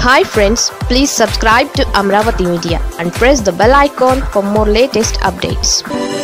hi friends please subscribe to Amaravati media and press the bell icon for more latest updates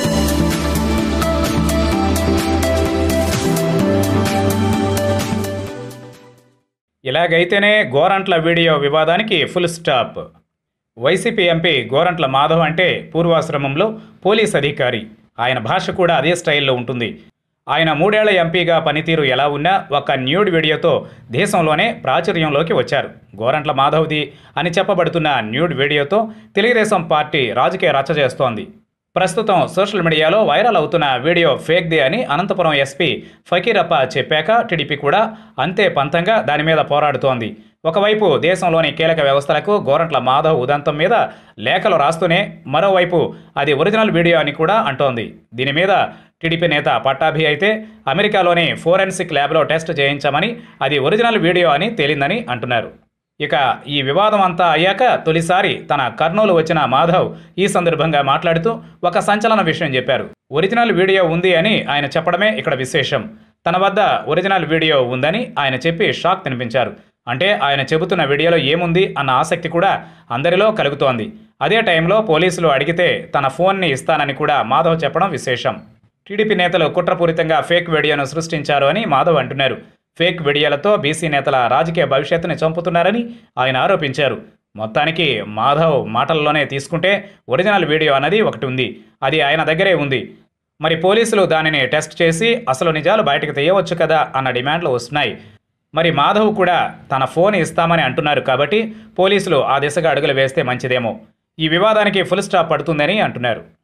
ఇలాగైతేనే Gorantla video వివాదానికి full stop YCP MP Gorantla Madhav అంటే పూర్వాశ్రమంలో police అధికారి ఆయన భాష కూడా అదే స్టైల్లో ఉంటుంది ఆయన మూడేళ్ల ఎంపీగా పనితీరు ఎలా ఉన్నా ఒక న్యూడ్ వీడియోతో దేశంలోనే ప్రాచుర్యంలోకి వచ్చారు గోరంట్ల మాధవ్ది అని చెప్పబడుతున్న న్యూడ్ వీడియోతో తెలుగుదేశం పార్టీ రాజకీయ రచ్చ చేస్తోంది ప్రస్తుతం సోషల్ మీడియాలో వైరల్ అవుతున్న వీడియో ఫేక్ది అని అనంతపురం ఎస్పీ ఫకీరప్ప చెప్పాక టీడీపీ కూడా అంతే పంతంగా దాని మీద పోరాడుతోంది ఒకవైపు దేశంలోని కీలక వ్యవస్థలకు గోరంట్ల మాధవ్ ఉదంతం మీద లేఖలు రాస్తూనే మరోవైపు అది ఒరిజినల్ వీడియో అని కూడా అంటోంది దీని మీద టీడీపీ నేత పట్టాభి అయితే అమెరికాలోని ఫోరెన్సిక్ ల్యాబ్లో టెస్ట్ చేయించామని అది ఒరిజినల్ వీడియో అని తేలిందని అంటున్నారు ఇక ఈ వివాదం అంతా అయ్యాక తొలిసారి తన కర్నూలు వచ్చిన మాధవ్ ఈ సందర్భంగా మాట్లాడుతూ ఒక సంచలన విషయం చెప్పారు ఒరిజినల్ వీడియో ఉంది అని ఆయన చెప్పడమే ఇక్కడ విశేషం తన వద్ద ఒరిజినల్ వీడియో ఉందని ఆయన చెప్పి షాక్ తినిపించారు అంటే ఆయన చెబుతున్న వీడియోలో ఏముంది అన్న ఆసక్తి కూడా అందరిలో కలుగుతోంది అదే టైంలో పోలీసులు అడిగితే తన ఫోన్ని ఇస్తానని కూడా మాధవ్ చెప్పడం విశేషం టీడీపీ నేతలు కుట్రపూరితంగా ఫేక్ వీడియోను సృష్టించారు అని మాధవ్ అంటున్నారు ఫేక్ వీడియోలతో బీసీ నేతల రాజకీయ భవిష్యత్తుని చంపుతున్నారని ఆయన ఆరోపించారు మొత్తానికి మాధవ్ మాటల్లోనే తీసుకుంటే ఒరిజినల్ వీడియో అన్నది ఒకటి ఉంది అది ఆయన దగ్గరే ఉంది మరి పోలీసులు దానిని టెస్ట్ చేసి అసలు నిజాలు బయటకు తీయవచ్చు కదా అన్న డిమాండ్లు వస్తున్నాయి మరి మాధవ్ కూడా తన ఫోన్ ఇస్తామని అంటున్నారు కాబట్టి పోలీసులు ఆ దిశగా అడుగులు వేస్తే మంచిదేమో ఈ వివాదానికి ఫుల్ స్టాప్ పడుతుందని అంటున్నారు